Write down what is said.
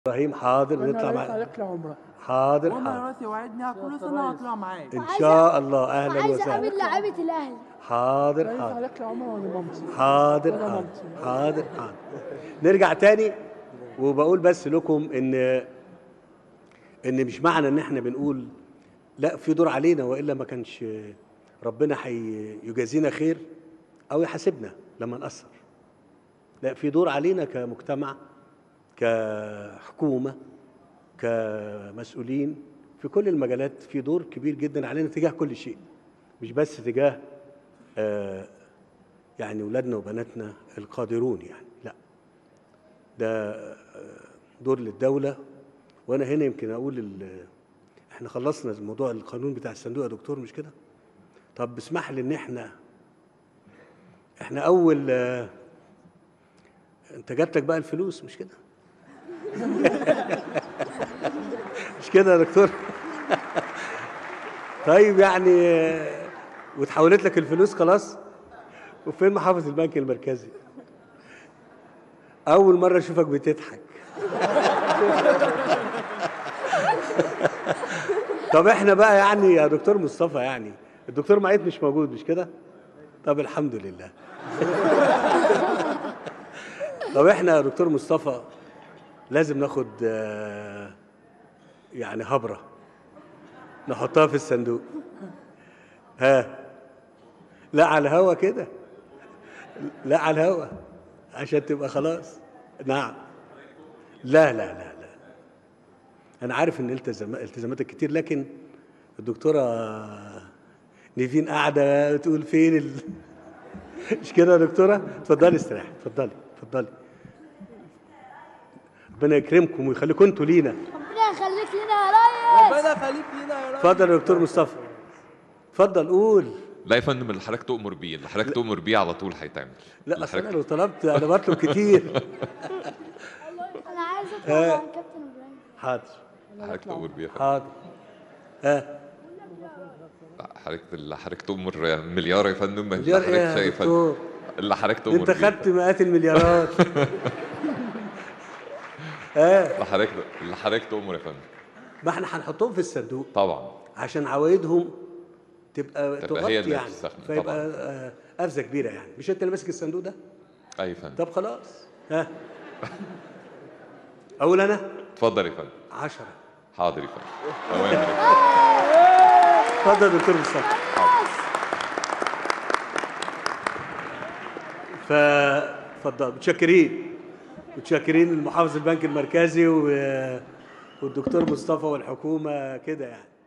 ابراهيم حاضر انا ونطلع رايح معاك عليك لعمره حاضر وانا حاضر راسي وعدني كل سنه هطلع معاك ان شاء الله اهلا عايز وسهلا اقابل لعيبه الاهلي حاضر رايح حاضر عليك لعمره وانا مامتي حاضر وأنا حاضر مامتي. حاضر حاضر نرجع تاني وبقول بس لكم ان ان مش معنى ان احنا بنقول لا في دور علينا والا ما كانش ربنا هيجازينا خير او يحاسبنا لما نقصر لا في دور علينا كمجتمع كحكومه كمسؤولين في كل المجالات في دور كبير جدا علينا تجاه كل شيء مش بس تجاه آه يعني ولادنا وبناتنا القادرون يعني لا ده آه، دور للدولة وأنا هنا يمكن أقول ال- إحنا خلصنا الموضوع القانون بتاع الصندوق يا دكتور مش كده؟ طب اسمح لي إن إحنا إحنا أول آه، أنت جاتلك بقى الفلوس مش كده؟ مش كده يا دكتور؟ طيب يعني آه، واتحولت لك الفلوس خلاص؟ وفين محافظ البنك المركزي؟ أول مرة أشوفك بتضحك. طب احنا بقى يعني يا دكتور مصطفى يعني الدكتور معيط مش موجود مش كده؟ طب الحمد لله. طب احنا يا دكتور مصطفى لازم ناخد آه، يعني هبرة نحطها في الصندوق. ها لا على الهوا كده لا على الهوا عشان تبقى خلاص نعم لا لا لا لا انا عارف ان التزام التزاماتك كتير لكن الدكتوره نيفين قاعده تقول فين ال... مش كده يا دكتوره اتفضلي استريحي اتفضلي اتفضلي ربنا يكرمكم ويخليكم انتوا لينا ربنا يخليك لنا يا ريس ربنا يخليك لينا يا رب اتفضل يا دكتور مصطفى اتفضل قول لا يا فندم اللي حضرتك تؤمر بيه اللي حضرتك تؤمر بيه على طول هيتعمل لا اللي اصل انا حضرتك- لو طلبت انا بطلب كتير انا عايز اطلع مع كابتن ابراهيم حاضر حضرتك تؤمر بيه يا فندم. حاضر ها حضرتك اللي حضرتك تؤمر مليار يا فندم اللي مليار ايه حضرتك يا شايف دكتور اللي حضرتك تؤمر انت بيه خدت مئات المليارات ها اللي حضرتك اللي حضرتك تؤمر يا فندم ما احنا هنحطهم في الصندوق طبعا عشان عوايدهم تبقى تبقى تغطي هي اللي يعني تستخدم فيبقى طبعاً. آه، قفزه كبيره يعني مش انت اللي ماسك الصندوق ده اي يا فندم طب خلاص ها اقول انا اتفضل يا فندم عشرة حاضر يا فندم اوامر يا فندم. اتفضل يا دكتور مصطفى ف اتفضل متشكرين متشكرين المحافظ البنك المركزي و... والدكتور مصطفى والحكومه كده يعني